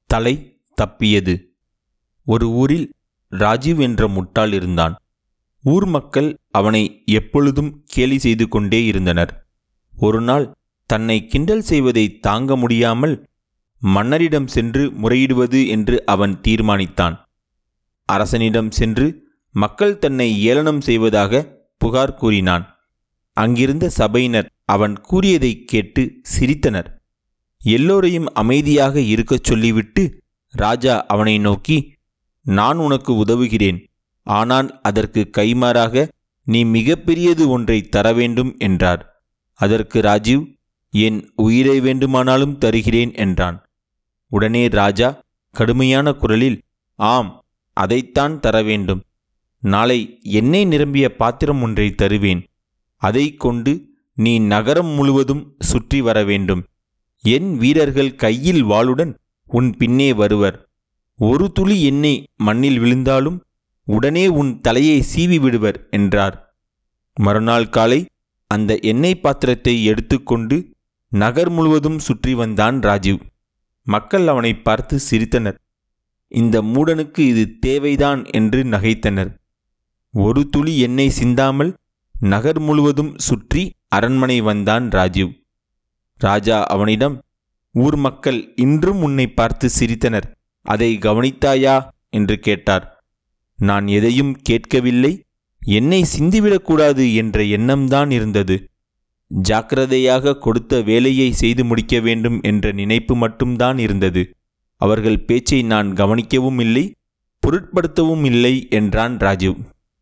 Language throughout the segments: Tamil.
தலை தப்பியது ஒரு ஊரில் ராஜீவ் என்ற முட்டாள் இருந்தான் ஊர் மக்கள் அவனை எப்பொழுதும் கேலி செய்து கொண்டே இருந்தனர் ஒரு நாள் தன்னை கிண்டல் செய்வதை தாங்க முடியாமல் மன்னரிடம் சென்று முறையிடுவது என்று அவன் தீர்மானித்தான் அரசனிடம் சென்று மக்கள் தன்னை ஏளனம் செய்வதாக புகார் கூறினான் அங்கிருந்த சபையினர் அவன் கூறியதை கேட்டு சிரித்தனர் எல்லோரையும் அமைதியாக இருக்கச் சொல்லிவிட்டு ராஜா அவனை நோக்கி நான் உனக்கு உதவுகிறேன் ஆனால் அதற்கு கைமாறாக நீ மிகப்பெரியது ஒன்றை தர வேண்டும் என்றார் அதற்கு ராஜீவ் என் உயிரை வேண்டுமானாலும் தருகிறேன் என்றான் உடனே ராஜா கடுமையான குரலில் ஆம் அதைத்தான் தர வேண்டும் நாளை எண்ணெய் நிரம்பிய பாத்திரம் ஒன்றை தருவேன் அதை கொண்டு நீ நகரம் முழுவதும் சுற்றி வர வேண்டும் என் வீரர்கள் கையில் வாளுடன் உன் பின்னே வருவர் ஒரு துளி எண்ணெய் மண்ணில் விழுந்தாலும் உடனே உன் தலையை சீவி விடுவர் என்றார் மறுநாள் காலை அந்த எண்ணெய் பாத்திரத்தை எடுத்துக்கொண்டு நகர் முழுவதும் சுற்றி வந்தான் ராஜீவ் மக்கள் அவனை பார்த்து சிரித்தனர் இந்த மூடனுக்கு இது தேவைதான் என்று நகைத்தனர் ஒரு துளி எண்ணெய் சிந்தாமல் நகர் முழுவதும் சுற்றி அரண்மனை வந்தான் ராஜீவ் ராஜா அவனிடம் ஊர் மக்கள் இன்றும் உன்னை பார்த்து சிரித்தனர் அதை கவனித்தாயா என்று கேட்டார் நான் எதையும் கேட்கவில்லை என்னை சிந்திவிடக்கூடாது என்ற எண்ணம்தான் இருந்தது ஜாக்கிரதையாக கொடுத்த வேலையை செய்து முடிக்க வேண்டும் என்ற நினைப்பு மட்டும்தான் இருந்தது அவர்கள் பேச்சை நான் கவனிக்கவும் இல்லை பொருட்படுத்தவும் இல்லை என்றான் ராஜீவ்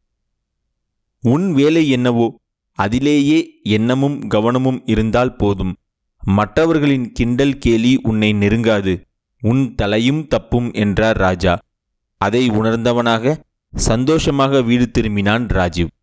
உன் வேலை என்னவோ அதிலேயே எண்ணமும் கவனமும் இருந்தால் போதும் மற்றவர்களின் கிண்டல் கேலி உன்னை நெருங்காது உன் தலையும் தப்பும் என்றார் ராஜா அதை உணர்ந்தவனாக சந்தோஷமாக வீடு திரும்பினான் ராஜீவ்